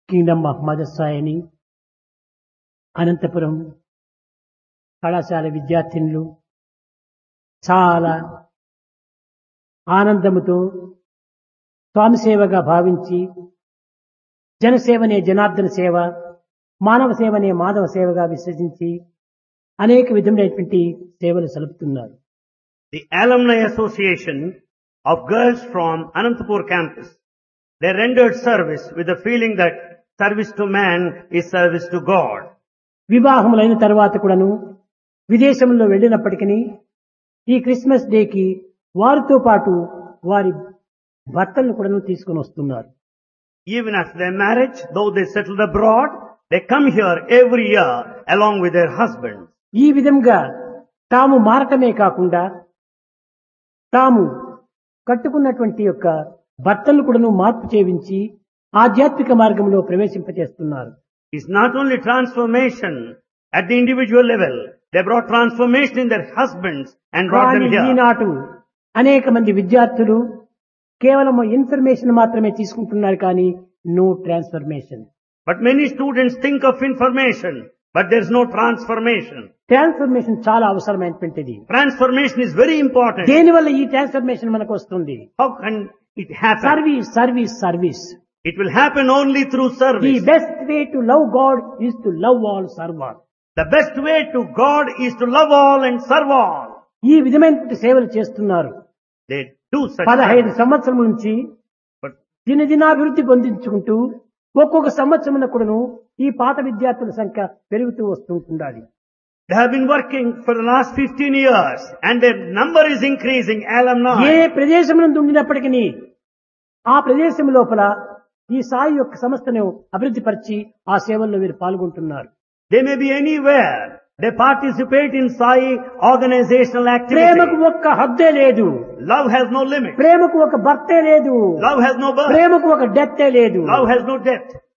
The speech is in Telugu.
కింగ్డమ్ ఆఫ్ మదర్ సాయని అనంతపురం కళాశాల విద్యార్థినులు చాలా ఆనందముతో స్వామి సేవగా భావించి జనసేవనే జనార్దన సేవ మానవ సేవనే మాధవ సేవగా విశ్వసించి అనేక విధములైనటువంటి సేవలు సలుపుతున్నారు The Alumni Association of girls from Anantapur campus, they rendered service with the feeling that service to man is service to God. వివాహములైన తర్వాత కూడాను విదేశంలో వెళ్ళినప్పటికీ ఈ క్రిస్మస్ డేకి వారితో పాటు వారి భర్తలను కూడాను తీసుకొని వస్తున్నారు Even after their marriage, though they settled abroad, they come here every year along with their husbands. ఈ విధంగా తాము మారటమే కాకుండా తాము కట్టుకున్నటువంటి యొక్క భర్తలను కూడాను మార్పు చేయించి ఆధ్యాత్మిక మార్గంలో ప్రవేశింపచేస్తున్నారు It's not only transformation at the individual level, they brought transformation in their husbands and brought కానీ them here. ఈనాడు అనేక మంది విద్యార్థులు కేవలం ఇన్ఫర్మేషన్ మాత్రమే తీసుకుంటున్నారు కానీ no transformation But many students think of information, but there's no transformation. Transformation చాలా అవసరమైనటువంటిది Transformation is very important. దేనివల్ల ఈ ట్రాన్స్ఫర్మేషన్ మనకు వస్తుంది How can it happen? Service service service It will happen only through the service. Best way to love God is to love all serve all The best way to God is to love all and serve all. ఈ విధమైనటువంటి సేవలు చేస్తున్నారు They do such పదహైదు service. సంవత్సరం నుంచి But దినదినాభివృద్ధి పొందించుకుంటూ ఒక్కొక్క సంవత్సరం కూడాను ఈ పాత విద్యార్థుల సంఖ్య పెరుగుతూ వస్తూ ఉండాలి they have been working for the last 15 years and their number is increasing, A alumni. ప్రదేశం నుండి ఉండినప్పటికీ ఆ ప్రదేశం లోపల ఈ సాయి యొక్క సంస్థను అభివృద్ధి పరిచి ఆ సేవల్లో వీరు పాల్గొంటున్నారు They may be anywhere. They participate in Sai organizational ప్రేమకు activity. ఒక్క హద్దే లేదు Love has no limit. ప్రేమకు ఒక భర్తే లేదు Love has no birth. ప్రేమకు ఒక డెత్తే లేదు Love has no death.